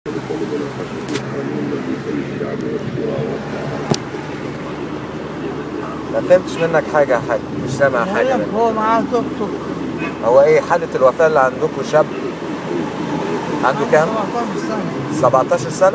ما فهمتش منك حاجة يا حاج مش سامع بقول حاجة لك منك. هو معاه توك توك هو ايه حالة الوفاة اللي عندكم شاب عنده كام؟ 17 سنة 17 سنة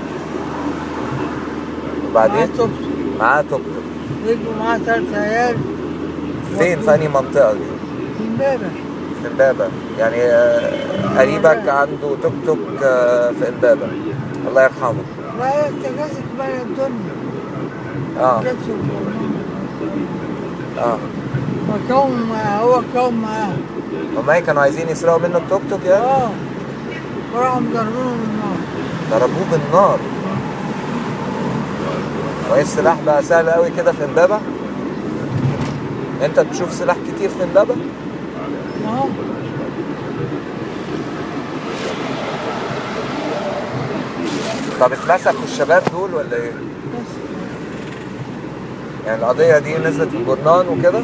معاه وبعدين توك توك معاه توك توك رجله معاه تلات عيال فين في انهي منطقة دي؟ في امبابة في امبابة يعني آه، قريبك عنده توك توك آه، في امبابة الله يرحمه لا هي التجازف بقى الدنيا اه جت في الجنة. اه فكون هو كون معاه هما إيه كانوا عايزين يسرقوا منه التوك توك يعني اه وراحوا مضربينه بالنار ضربوه بالنار وايه السلاح بقى سهل قوي كده في امبابة انت بتشوف سلاح كتير في امبابة اهو طب اتمسكوا الشباب دول ولا ايه بس يعني القضية دي نزلت في الجرنان وكده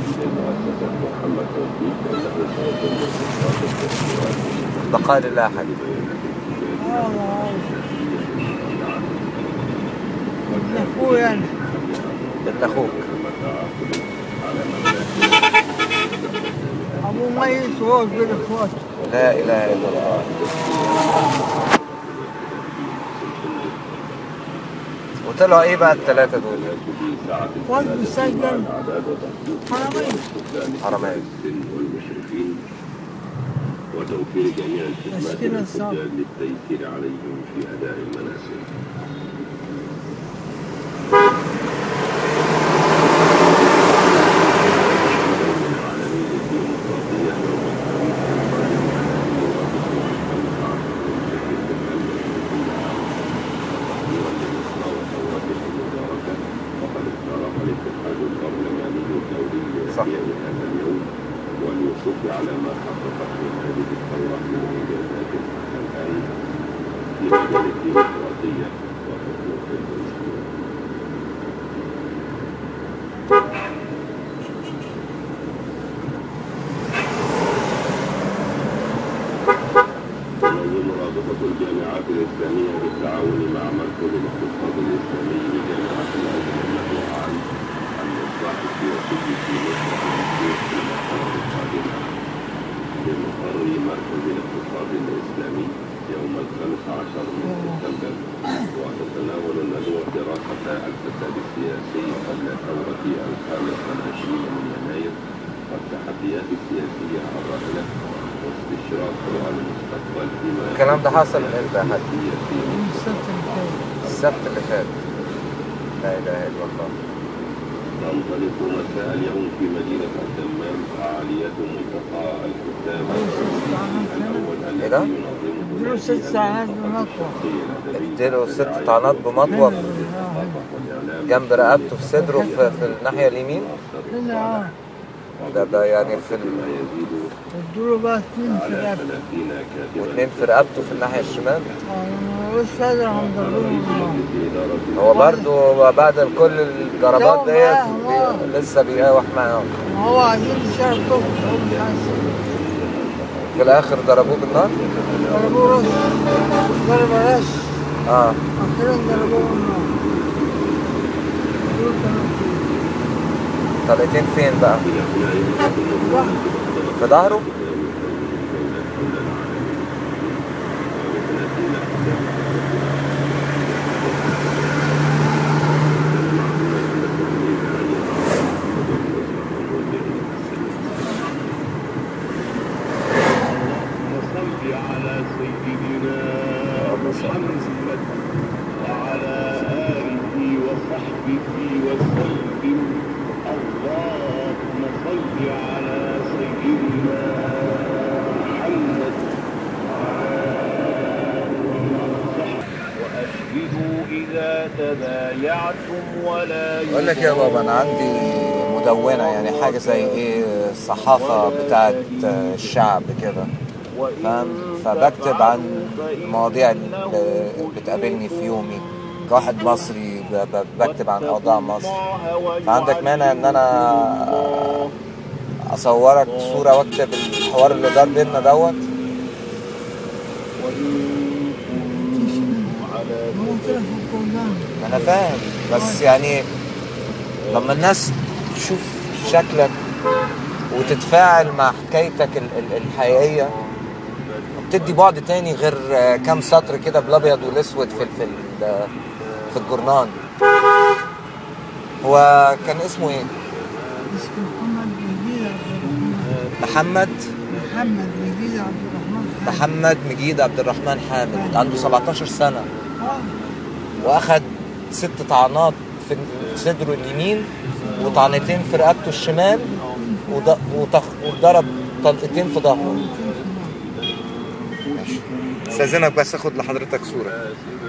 بقاء لله يا حبيبي اه والله. ابن اخويا انا ابن اخوك ابوه ميت وهو كبير اخواته لا اله الا الله وطلعوا ايه بقى الثلاثة دول واد مسجل حرامية حرامية وتوفير جميع الخدمات مسكين الصعب. للحجاج للتيسير عليهم في أداء المناسك وقد اقترح الاتحاد البرلماني الدولي صح. لإحياء هذا اليوم والوقوف على ما حققته هذه الثورة من إنجازات حققها في مجال الديمقراطية وحقوق الإنسان. تنظم رابطة الجامعات الإسلامية بالتعاون مع مركز الاقتصاد الإسلامي لجامعة الأزهر النهوان المصباح السياسي في مصر في المرحلة القادمة بمقر مركز الاقتصاد الإسلامي يوم الخامس عشر من سبتمبر وتتناول الندوة دراسة الفساد السياسي قبل ثورة الخامس والعشرين من يناير والتحديات السياسية الراهنة واستشراف المستقبل فيما الكلام ده حصل من امتى يا حاج سياسي من السبت اللي فات السبت اللي فات لا اله الا الله تنطلق مساء اليوم في مدينة الدمام فعاليات ملتقى الكتاب الأول إيه ده؟ الذي ينظمه اديله ست ساعات بمطوة اديله ست طعنات بمطوة في- جنب رقبته في صدره في, في الناحية اليمين هنا اه ده ده يعني في ال... اديله بقى اتنين في رقبته ثلاثين كاتبا واثنين في رقبته في الناحية الشمال اه لما ملوش قادر هم ضربوه بالنار هو برضو بعد كل الضربات ديت آه. بي- لسه بيقاوح معاهم ما هو عايزين يشارك طفل هو مش عايز في الاخر ضربوه بالنار ضربوه رش ضرب رش اه اخيرا ضربوه بالنار دول كانوا طلقتين فين بقى واحد في ظهره وصل على سيدنا محمد وعلى آله وصحبه وسلم اللهم صل على سيدنا محمد وأشهدوا إذا تبايعتم ولا بقول لك يا بابا انا عندي مدونة يعني حاجة زي ايه الصحافة بتاعت الشعب كده فاهم فبكتب عن المواضيع اللي بتقابلني في يومي كواحد مصري ب- ب- بكتب عن اوضاع مصر فعندك مانع ان انا اصورك صورة واكتب الحوار اللي دار بينا دوت مفيش انا فاهم بس يعني لما الناس تشوف شكلك وتتفاعل مع حكايتك ال- ال- الحقيقيه بتدي بعد تاني غير آه، كام سطر كده بالابيض والاسود في ال- في ال- في الجورنال هو كان اسمه ايه اسمه محمد مجيد عبد الرحمن محمد محمد مجيد عبد الرحمن حامد. محمد مجيد عبد الرحمن حامد عنده 17 سنه اه واخد ست طعنات في صدره اليمين وطعنتين في رقبته الشمال وض- وطخ- وضرب طلقتين في ظهره ماشي استاذنك بس اخد لحضرتك صوره